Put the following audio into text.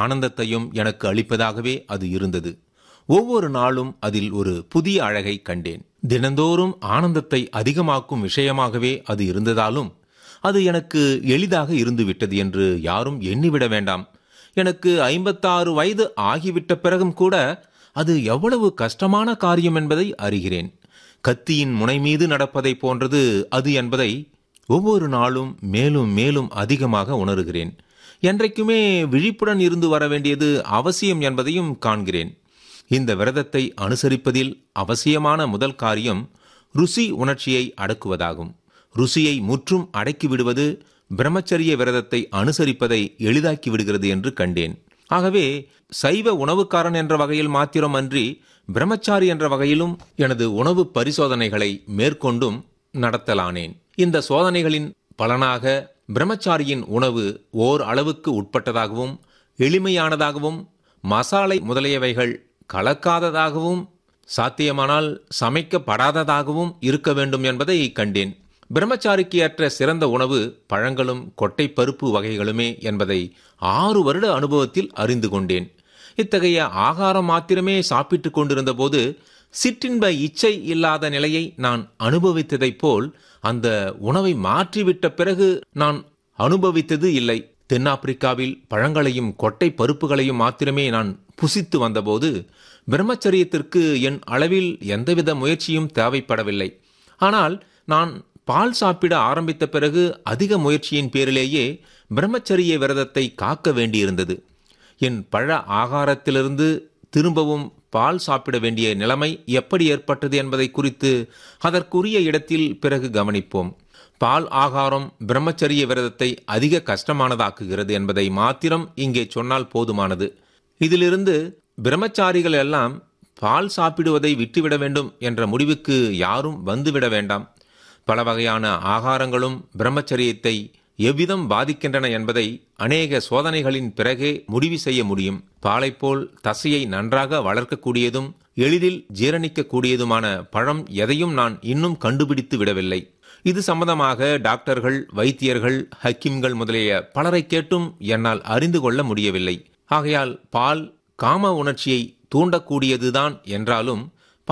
ஆனந்தத்தையும் எனக்கு அளிப்பதாகவே அது இருந்தது ஒவ்வொரு நாளும் அதில் ஒரு புதிய அழகை கண்டேன் தினந்தோறும் ஆனந்தத்தை அதிகமாக்கும் விஷயமாகவே அது இருந்ததாலும் அது எனக்கு எளிதாக இருந்துவிட்டது என்று யாரும் எண்ணிவிட வேண்டாம் எனக்கு ஐம்பத்தாறு வயது ஆகிவிட்ட பிறகும் கூட அது எவ்வளவு கஷ்டமான காரியம் என்பதை அறிகிறேன் கத்தியின் முனை மீது நடப்பதை போன்றது அது என்பதை ஒவ்வொரு நாளும் மேலும் மேலும் அதிகமாக உணர்கிறேன் என்றைக்குமே விழிப்புடன் இருந்து வர வேண்டியது அவசியம் என்பதையும் காண்கிறேன் இந்த விரதத்தை அனுசரிப்பதில் அவசியமான முதல் காரியம் ருசி உணர்ச்சியை அடக்குவதாகும் ருசியை முற்றும் அடக்கி விடுவது பிரம்மச்சரிய விரதத்தை அனுசரிப்பதை எளிதாக்கி விடுகிறது என்று கண்டேன் ஆகவே சைவ உணவுக்காரன் என்ற வகையில் மாத்திரம் அன்றி பிரம்மச்சாரி என்ற வகையிலும் எனது உணவு பரிசோதனைகளை மேற்கொண்டும் நடத்தலானேன் இந்த சோதனைகளின் பலனாக பிரம்மச்சாரியின் உணவு ஓர் அளவுக்கு உட்பட்டதாகவும் எளிமையானதாகவும் மசாலை முதலியவைகள் கலக்காததாகவும் சாத்தியமானால் சமைக்கப்படாததாகவும் இருக்க வேண்டும் என்பதை கண்டேன் பிரம்மச்சாரிக்கு ஏற்ற சிறந்த உணவு பழங்களும் கொட்டை பருப்பு வகைகளுமே என்பதை ஆறு வருட அனுபவத்தில் அறிந்து கொண்டேன் இத்தகைய ஆகாரம் மாத்திரமே சாப்பிட்டுக் கொண்டிருந்த போது சிற்றின்ப இச்சை இல்லாத நிலையை நான் அனுபவித்ததைப் போல் அந்த உணவை மாற்றிவிட்ட பிறகு நான் அனுபவித்தது இல்லை தென்னாப்பிரிக்காவில் பழங்களையும் கொட்டை பருப்புகளையும் மாத்திரமே நான் புசித்து வந்தபோது பிரம்மச்சரியத்திற்கு என் அளவில் எந்தவித முயற்சியும் தேவைப்படவில்லை ஆனால் நான் பால் சாப்பிட ஆரம்பித்த பிறகு அதிக முயற்சியின் பேரிலேயே பிரம்மச்சரிய விரதத்தை காக்க வேண்டியிருந்தது என் பழ ஆகாரத்திலிருந்து திரும்பவும் பால் சாப்பிட வேண்டிய நிலைமை எப்படி ஏற்பட்டது என்பதை குறித்து அதற்குரிய இடத்தில் பிறகு கவனிப்போம் பால் ஆகாரம் பிரம்மச்சரிய விரதத்தை அதிக கஷ்டமானதாக்குகிறது என்பதை மாத்திரம் இங்கே சொன்னால் போதுமானது இதிலிருந்து பிரம்மச்சாரிகள் எல்லாம் பால் சாப்பிடுவதை விட்டுவிட வேண்டும் என்ற முடிவுக்கு யாரும் வந்துவிட வேண்டாம் பல வகையான ஆகாரங்களும் பிரம்மச்சரியத்தை எவ்விதம் பாதிக்கின்றன என்பதை அநேக சோதனைகளின் பிறகே முடிவு செய்ய முடியும் பாலைப்போல் தசையை நன்றாக வளர்க்கக்கூடியதும் எளிதில் ஜீரணிக்கக்கூடியதுமான பழம் எதையும் நான் இன்னும் கண்டுபிடித்து விடவில்லை இது சம்பந்தமாக டாக்டர்கள் வைத்தியர்கள் ஹக்கிம்கள் முதலிய பலரை கேட்டும் என்னால் அறிந்து கொள்ள முடியவில்லை ஆகையால் பால் காம உணர்ச்சியை தூண்டக்கூடியதுதான் என்றாலும்